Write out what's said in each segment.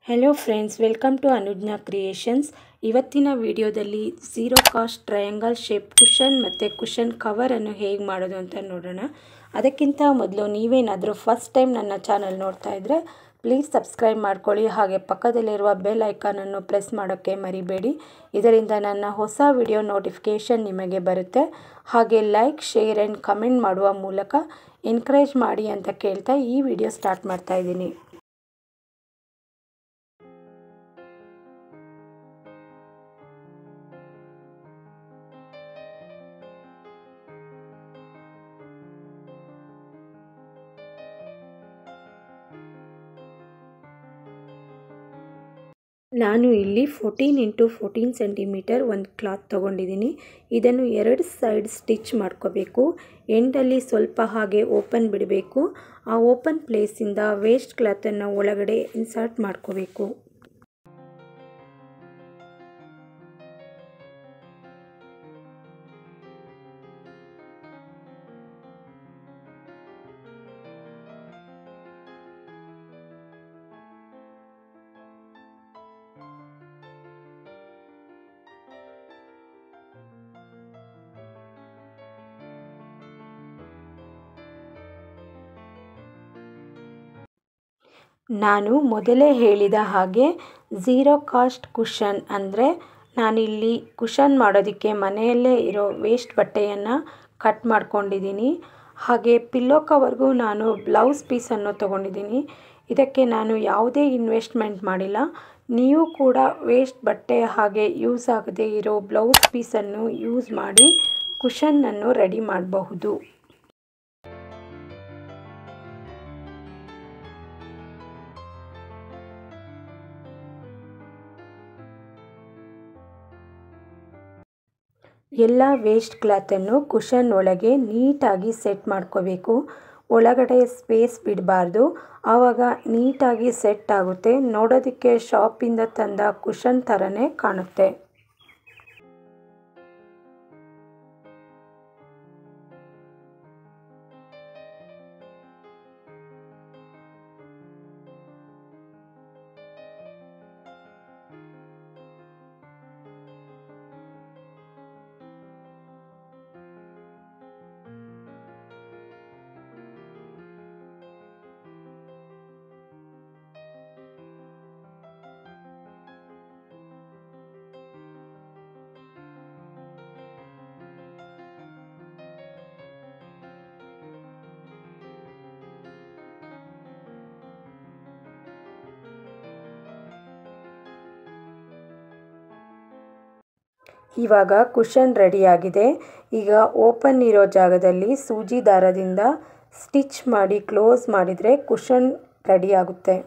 hello friends welcome to Anujna creations ಇವತ್ತಿನ ವಿಡಿಯೋದಲ್ಲಿ zero cost triangle shape cushion ಮತ್ತು cushion ಕವರನ್ನು ಹೇಗೆ ಮಾಡೋದು ಅಂತ ನೋಡೋಣ ಅದಕ್ಕಿಂತ ಮೊದಲು ನೀವೇನಾದರೂ ಫಸ್ಟ್ ಟೈಮ್ ನನ್ನ ಚಾನಲ್ ನೋಡ್ತಾ ಇದ್ದರೆ ಪ್ಲೀಸ್ ಸಬ್ಸ್ಕ್ರೈಬ್ ಮಾಡ್ಕೊಳ್ಳಿ ಹಾಗೆ ಪಕ್ಕದಲ್ಲಿರುವ ಬೆಲ್ ಐಕಾನನ್ನು ಪ್ರೆಸ್ ಮಾಡೋಕ್ಕೆ ಮರಿಬೇಡಿ ಇದರಿಂದ ನನ್ನ ಹೊಸ ವಿಡಿಯೋ ನೋಟಿಫಿಕೇಷನ್ ನಿಮಗೆ ಬರುತ್ತೆ ಹಾಗೆ ಲೈಕ್ ಶೇರ್ ಆ್ಯಂಡ್ ಕಮೆಂಟ್ ಮಾಡುವ ಮೂಲಕ ಎನ್ಕರೇಜ್ ಮಾಡಿ ಅಂತ ಕೇಳ್ತಾ ಈ ವಿಡಿಯೋ ಸ್ಟಾರ್ಟ್ ಮಾಡ್ತಾ ಇದ್ದೀನಿ ನಾನು ಇಲ್ಲಿ ಫೋರ್ಟೀನ್ ಇಂಟು ಫೋರ್ಟೀನ್ ಸೆಂಟಿಮೀಟರ್ ಒಂದು ಕ್ಲಾತ್ ತೊಗೊಂಡಿದ್ದೀನಿ ಇದನ್ನು ಎರಡು ಸೈಡ್ ಸ್ಟಿಚ್ ಮಾಡ್ಕೋಬೇಕು ಎಂಡಲ್ಲಿ ಸ್ವಲ್ಪ ಹಾಗೆ ಓಪನ್ ಬಿಡಬೇಕು ಆ ಓಪನ್ ಪ್ಲೇಸಿಂದ ವೇಸ್ಟ್ ಕ್ಲಾತನ್ನು ಒಳಗಡೆ ಇನ್ಸರ್ಟ್ ಮಾಡ್ಕೋಬೇಕು ನಾನು ಮೊದಲೇ ಹೇಳಿದ ಹಾಗೆ ಝೀರೋ ಕಾಸ್ಟ್ ಕುಷನ್ ಅಂದರೆ ನಾನಿಲ್ಲಿ ಕುಷನ್ ಮಾಡೋದಕ್ಕೆ ಮನೆಯಲ್ಲೇ ಇರೋ ವೇಸ್ಟ್ ಬಟ್ಟೆಯನ್ನು ಕಟ್ ಮಾಡ್ಕೊಂಡಿದ್ದೀನಿ ಹಾಗೆ ಪಿಲ್ಲೋ ಕವರ್ಗೂ ನಾನು ಬ್ಲೌಸ್ ಪೀಸನ್ನು ತೊಗೊಂಡಿದ್ದೀನಿ ಇದಕ್ಕೆ ನಾನು ಯಾವುದೇ ಇನ್ವೆಸ್ಟ್ಮೆಂಟ್ ಮಾಡಿಲ್ಲ ನೀವು ಕೂಡ ವೇಸ್ಟ್ ಬಟ್ಟೆ ಹಾಗೆ ಯೂಸ್ ಆಗದೇ ಇರೋ ಬ್ಲೌಸ್ ಪೀಸನ್ನು ಯೂಸ್ ಮಾಡಿ ಕುಷನ್ನನ್ನು ರೆಡಿ ಮಾಡಬಹುದು ಎಲ್ಲ ವೇಸ್ಟ್ ಕ್ಲಾತನ್ನು ಕುಷನ್ ಒಳಗೆ ನೀಟಾಗಿ ಸೆಟ್ ಮಾಡ್ಕೋಬೇಕು ಒಳಗಡೆ ಸ್ಪೇಸ್ ಬಿಡಬಾರ್ದು ಆವಾಗ ನೀಟಾಗಿ ಸೆಟ್ ಆಗುತ್ತೆ ನೋಡೋದಕ್ಕೆ ಶಾಪಿಂದ ತಂದ ಕುಷನ್ ಥರನೇ ಕಾಣುತ್ತೆ ಇವಾಗ ಕುಷನ್ ರೆಡಿಯಾಗಿದೆ ಈಗ ಓಪನ್ ಇರೋ ಜಾಗದಲ್ಲಿ ಸೂಜಿ ದಾರದಿಂದ ಸ್ಟಿಚ್ ಮಾಡಿ ಕ್ಲೋಸ್ ಮಾಡಿದರೆ ಕುಷನ್ ರೆಡಿಯಾಗುತ್ತೆ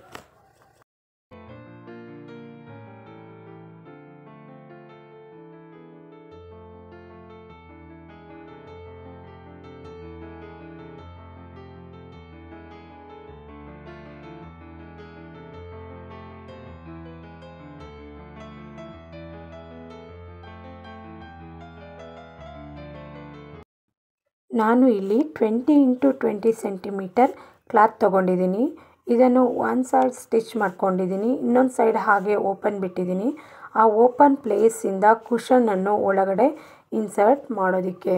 ನಾನು ಇಲ್ಲಿ twenty into twenty centimetre cloth ತೊಗೊಂಡಿದ್ದೀನಿ ಇದನ್ನು ಒಂದು ಸೈಡ್ ಸ್ಟಿಚ್ ಮಾಡ್ಕೊಂಡಿದ್ದೀನಿ ಇನ್ನೊಂದು ಸೈಡ್ ಹಾಗೆ ಓಪನ್ ಬಿಟ್ಟಿದ್ದೀನಿ ಆ ಓಪನ್ ಪ್ಲೇಸಿಂದ ಕುಷನನ್ನು ಒಳಗಡೆ ಇನ್ಸರ್ಟ್ ಮಾಡೋದಕ್ಕೆ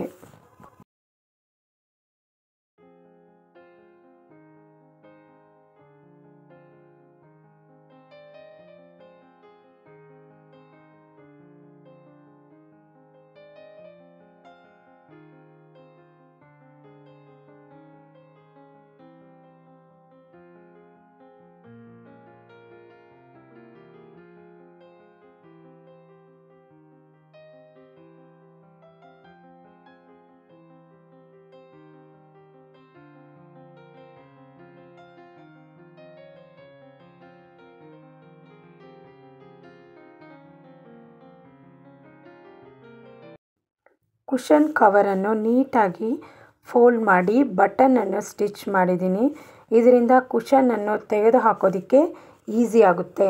ಕುಷನ್ ಕವರನ್ನು ನೀಟಾಗಿ ಫೋಲ್ಡ್ ಮಾಡಿ ಬಟನನ್ನು ಸ್ಟಿಚ್ ಮಾಡಿದ್ದೀನಿ ಇದರಿಂದ ಕುಷನನ್ನು ತೆಗೆದು ಹಾಕೋದಕ್ಕೆ ಈಸಿ ಆಗುತ್ತೆ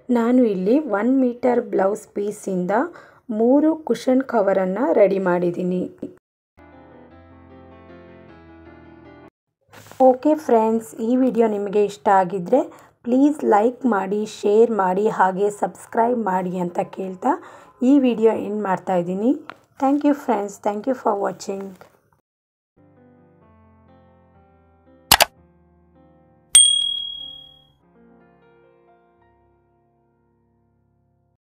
ನಾನು ಇಲ್ಲಿ ಒನ್ ಮೀಟರ್ ಬ್ಲೌಸ್ ಪೀಸಿಂದ ಮೂರು ಕುಷನ್ ಕವರನ್ನು ರೆಡಿ ಮಾಡಿದ್ದೀನಿ ಓಕೆ ಫ್ರೆಂಡ್ಸ್ ಈ ವಿಡಿಯೋ ನಿಮಗೆ ಇಷ್ಟ ಆಗಿದ್ದರೆ ಪ್ಲೀಸ್ ಲೈಕ್ ಮಾಡಿ ಶೇರ್ ಮಾಡಿ ಹಾಗೆ ಸಬ್ಸ್ಕ್ರೈಬ್ ಮಾಡಿ ಅಂತ ಕೇಳ್ತಾ ಈ ವಿಡಿಯೋ ಎಂಡ್ ಮಾಡ್ತಾಯಿದ್ದೀನಿ thank you friends thank you for watching